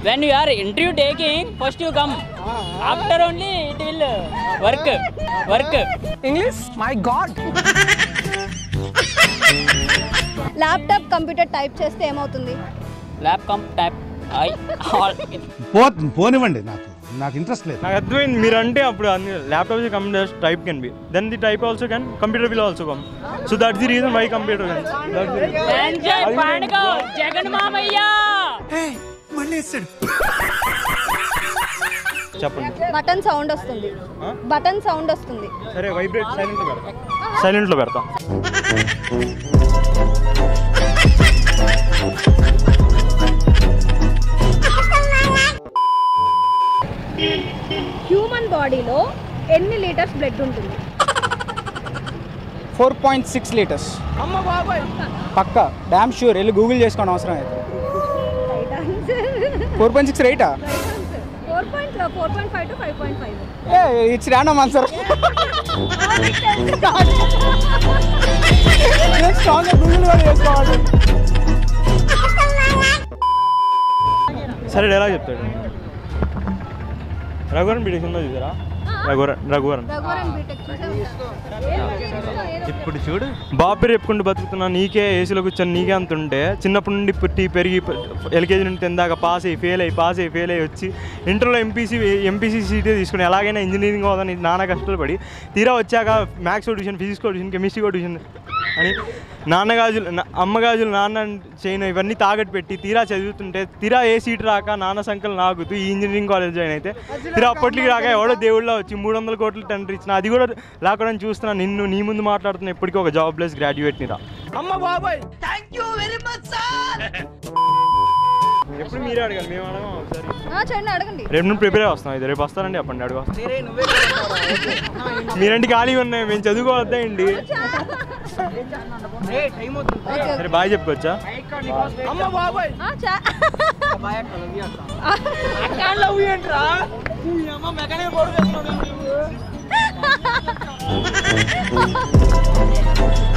when you are interview taking first you come after only it will work work English my god laptop computer type చేస్తే ఏమవుతుంది lap come type I all పో పోనివ్వండి నాకు నాకు interest లేదు నాకు అర్థమైంది మీరు అంటే అప్పుడు laptop computer type can be then the type also can computer will also come so that's the reason why computer enjoy పండుగ జగన్ మామయ్య చెప్పండి బటన్ సౌండ్ వస్తుంది బటన్ సౌండ్ వస్తుంది సరే వైబ్రేట్ సైలెంట్లో పెడతా సైలెంట్లో పెడతా హ్యూమన్ బాడీలో ఎన్ని లీటర్స్ బ్లడ్ ఉంటుంది ఫోర్ పాయింట్ సిక్స్ లీటర్స్ పక్క డ్యామ్ షూర్ వెళ్ళి గూగుల్ చేసుకోండి అవసరం అయితే right answer four point six రైటా right answer four point four point five to five point five ఏ ఇట్స్ ర్యాండమ్ ఆన్సర్ స్ట్రాంగ్గా గూగుల్ కూడా చేసుకోవాలి సరే ఎలా చెప్తాడు రఘువరన్ బీటెక్ సినిమా చూసారా రఘువరన్ రఘువరన్ రఘువరన్ బీటెక్ ఇప్పుడు చూడు బాబు చెప్పుకుంటూ బతుకుతున్నా నీకే ఏసీలో కూర్చొని నీకే అంత ఉంటే చిన్నప్పటి నుండి పుట్టి పెరిగి ఎల్కేజీ నుండి తిందాక పాస్ అయ్యి ఫెయిల్ అయ్యి పాస్ అయ్యి ఫెయిల్ అయ్యి వచ్చి ఇంటర్లో ఎంపీసీ ఎంపీసీ సీటే తీసుకుని ఎలాగైనా ఇంజనీరింగ్ అవుదని నాన్న కష్టపడి తీరా వచ్చాక maths tuition physics tuition chemistry tuition అని నాన్న గాజులు నా- అమ్మ గాజులు నాన్న చేయను ఇవన్నీ తాగట్టు పెట్టి తీరా చదువుతుంటే తీరా ఏ సీట్ రాక నాన్న సంకలు నాగుతూ ఈ ఇంజనీరింగ్ కాలేజ్ జాయిన్ అయితే తీరా అప్పటికి రాక ఎవడో దేవుళ్ళ వచ్చి మూడు వందల కోట్లు తండ్రి ఇచ్చిన అది కూడా లేకుండా చూస్తున్నా నిన్ను నీ ముందు మాట్లాడుతున్నా ఎప్పటికీ ఒక జాబ్లెస్ గ్రాడ్యుయేట్ని రా అమ్మ బాబాయ్ ఎప్పుడు మీరే అడగాలి మేము అడగం ఒకసారి చూడండి అడగండి రేపు నుండి ప్రిపేర్ వస్తాం ఇది రేపు వస్తానండి అప్పండి అడుగు మీరంటే ఖాళీగా ఉన్నాయి మేము చదువుకోవద్దండి టైం అవుతుంది ఓకే సరే బాగా చెప్పుకోవచ్చా అమ్మ బాబాయ్ ఆ, చా- లవ్ ఏంట్రా అమ్మ మెకానిక్ బోర్డు